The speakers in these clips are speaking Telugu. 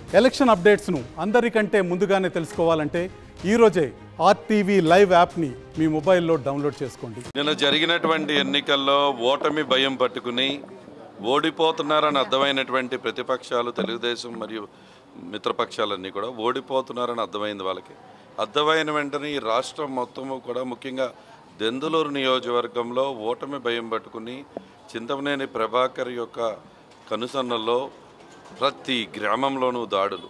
ఎలక్షన్ అప్డేట్స్ను అందరికంటే ముందుగానే తెలుసుకోవాలంటే ఈరోజే ఆర్టీవీ లైవ్ యాప్ని మీ మొబైల్లో డౌన్లోడ్ చేసుకోండి నిన్న జరిగినటువంటి ఎన్నికల్లో ఓటమి భయం పట్టుకుని ఓడిపోతున్నారని అర్థమైనటువంటి ప్రతిపక్షాలు తెలుగుదేశం మరియు మిత్రపక్షాలన్నీ కూడా ఓడిపోతున్నారని అర్థమైంది వాళ్ళకి అర్థమైన వెంటనే ఈ రాష్ట్రం మొత్తము కూడా ముఖ్యంగా దెందులూరు నియోజకవర్గంలో ఓటమి భయం పట్టుకుని చింతమనేని ప్రభాకర్ యొక్క కనుసన్నల్లో ప్రతి గ్రామంలోనూ దాడులు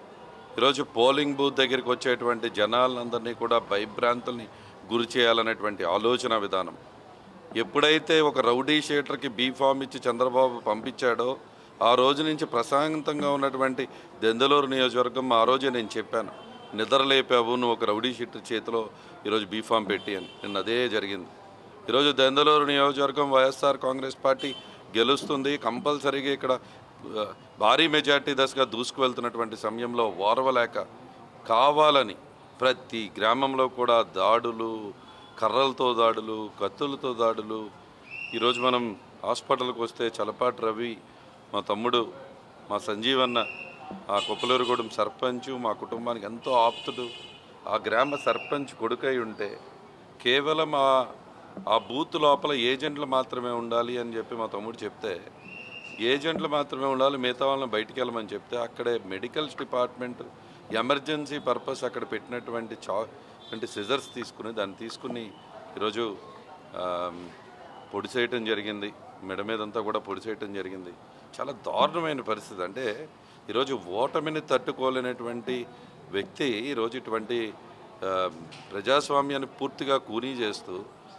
ఈరోజు పోలింగ్ బూత్ దగ్గరికి వచ్చేటువంటి జనాలందరినీ కూడా భయభ్రాంతుల్ని గురి చేయాలనేటువంటి ఆలోచన విధానం ఎప్పుడైతే ఒక రౌడీ షీటర్కి బీ ఫామ్ ఇచ్చి చంద్రబాబు పంపించాడో ఆ రోజు నుంచి ప్రశాంతంగా ఉన్నటువంటి దెందలూరు నియోజకవర్గం ఆ రోజే నేను చెప్పాను నిద్రలేపావు నువ్వు ఒక రౌడీ షీటర్ చేతిలో ఈరోజు బీ ఫామ్ పెట్టి అని నిన్న అదే జరిగింది ఈరోజు దెందలూరు నియోజకవర్గం వైఎస్ఆర్ కాంగ్రెస్ పార్టీ గెలుస్తుంది కంపల్సరీగా ఇక్కడ ఆ, భారీ మెజార్టీ దశగా దూసుకువెళ్తున్నటువంటి సమయంలో ఓర్వలేక కావాలని ప్రతి గ్రామంలో కూడా దాడులు కర్రలతో దాడులు కత్తులతో దాడులు ఈరోజు మనం హాస్పిటల్కి వస్తే చలపాటి రవి మా తమ్ముడు మా సంజీవన్న ఆ కొప్పలూరుగూడెం సర్పంచ్ మా కుటుంబానికి ఎంతో ఆప్తుడు ఆ గ్రామ సర్పంచ్ కొడుకై ఉంటే కేవలం ఆ ఆ బూత్ లోపల ఏజెంట్లు మాత్రమే ఉండాలి అని చెప్పి మా తమ్ముడు చెప్తే ఏజెంట్లు మాత్రమే ఉండాలి మిగతా వాళ్ళని బయటికి వెళ్ళమని చెప్తే అక్కడే మెడికల్స్ డిపార్ట్మెంట్ ఎమర్జెన్సీ పర్పస్ అక్కడ పెట్టినటువంటి చా అంటే సిజర్స్ తీసుకుని దాన్ని తీసుకుని ఈరోజు ఆమ్, పొడి చేయటం జరిగింది మెడ మీదంతా కూడా పొడి చేయటం జరిగింది చాలా దారుణమైన పరిస్థితి అంటే ఈరోజు ఓటమిని తట్టుకోలేనటువంటి వ్యక్తి ఈరోజు ఇటువంటి ఆ, ప్రజాస్వామ్యాన్ని పూర్తిగా కూనీ చేస్తూ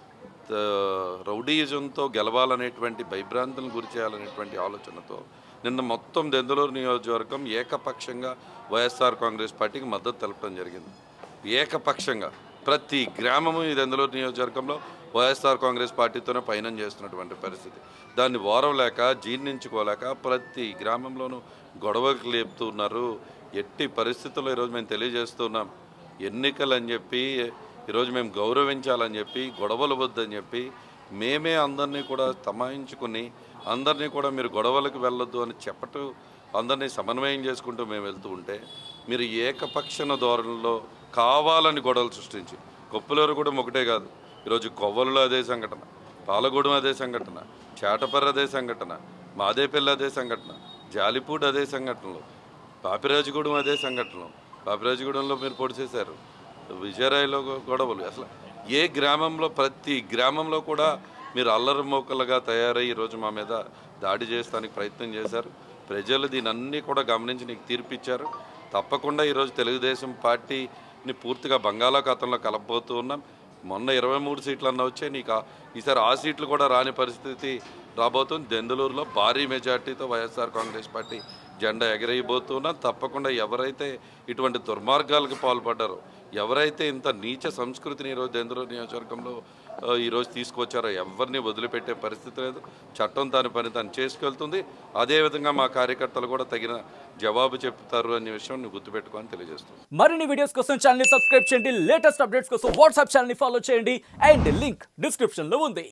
త- రౌడీయిజంతో గెలవాలనేటువంటి భయభ్రాంతులను గురి చేయాలనేటువంటి ఆలోచనతో నిన్న మొత్తం దెందులూరు నియోజకవర్గం ఏకపక్షంగా వైఎస్ఆర్ కాంగ్రెస్ పార్టీకి మద్దతు తెలపడం జరిగింది ఏకపక్షంగా ప్రతి గ్రామము ఈ దెందులూరు నియోజకవర్గంలో వైఎస్ఆర్ కాంగ్రెస్ పార్టీతోనే పయనం చేస్తున్నటువంటి పరిస్థితి దాన్ని ఓరవలేక జీర్ణించుకోలేక ప్రతి గ్రామంలోనూ గొడవకు లేపుతున్నారు ఎట్టి పరిస్థితుల్లో ఈరోజు మేము తెలియజేస్తున్నాం ఎన్నికలు అని చెప్పి ఈరోజు మేము గౌరవించాలని చెప్పి గొడవలు వద్దని చెప్పి మేమే అందరినీ కూడా తమాయించుకుని అందరినీ కూడా మీరు గొడవలకు వెళ్ళొద్దు అని చెప్పటం అందరినీ సమన్వయం చేసుకుంటూ మేము వెళ్తూ ఉంటే మీరు ఏకపక్షణ ధోరణిలో కావాలని గొడవలు సృష్టించి కొప్పులూరు కూడా ఒకటే కాదు ఈరోజు కొవ్వలులో అదే సంఘటన పాలగూడెం అదే సంఘటన చేటపర్ర అదే సంఘటన మాదేపల్లి అదే సంఘటన జాలిపూడి అదే సంఘటనలు పాపిరాజుగూడెం అదే సంఘటనలు పాపిరాజుగూడెంలో మీరు పొడి చేశారు విజయరాయిలో గొ- గొడవలు అసలు ఏ గ్రామంలో ప్రతి గ్రామంలో కూడా మీరు అల్లరి మోకలుగా తయారై ఈరోజు మా మీద దాడి చేస్తానికి ప్రయత్నం చేశారు ప్రజలు దీని అన్నీ కూడా గమనించి నీకు తీర్పిచ్చారు తప్పకుండా ఈరోజు తెలుగుదేశం పార్టీని పూర్తిగా బంగాళాఖాతంలో కలపబోతూ ఉన్నాం మొన్న ఇరవై మూడు సీట్లు అన్న వచ్చాయి నీకు ఆ- ఈసారి ఆ సీట్లు కూడా రాని పరిస్థితి రాబోతుంది దెందులూరులో భారీ మెజార్టీతో వైఎస్ఆర్ కాంగ్రెస్ పార్టీ జెండా ఎగరేయబోతున్నాం తప్పకుండా ఎవరైతే ఇటువంటి దుర్మార్గాలకు పాల్పడ్డారో ఎవరైతే ఇంత నీచ సంస్కృతిని ఈరోజు దెందులూరు నియోజకవర్గంలో ఆ, ఈరోజు తీసుకొచ్చారో ఎవరిని వదిలిపెట్టే పరిస్థితి లేదు చట్టం దాని పని తను చేసుకెళ్తుంది అదేవిధంగా మా కార్యకర్తలు కూడా తగిన జవాబు చెప్తారు అనే విషయం నువ్వు గుర్తుపెట్టుకోని తెలియజేస్తుంది మరిన్ని వీడియోస్ కోసం ఛానల్ ని సబ్స్క్రైబ్ చేయండి లేటెస్ట్ అప్డేట్స్ కోసం వాట్సాప్ ఛానల్ ని ఫాలో చేయండి అండ్ లింక్ డిస్క్రిప్షన్ లో ఉంది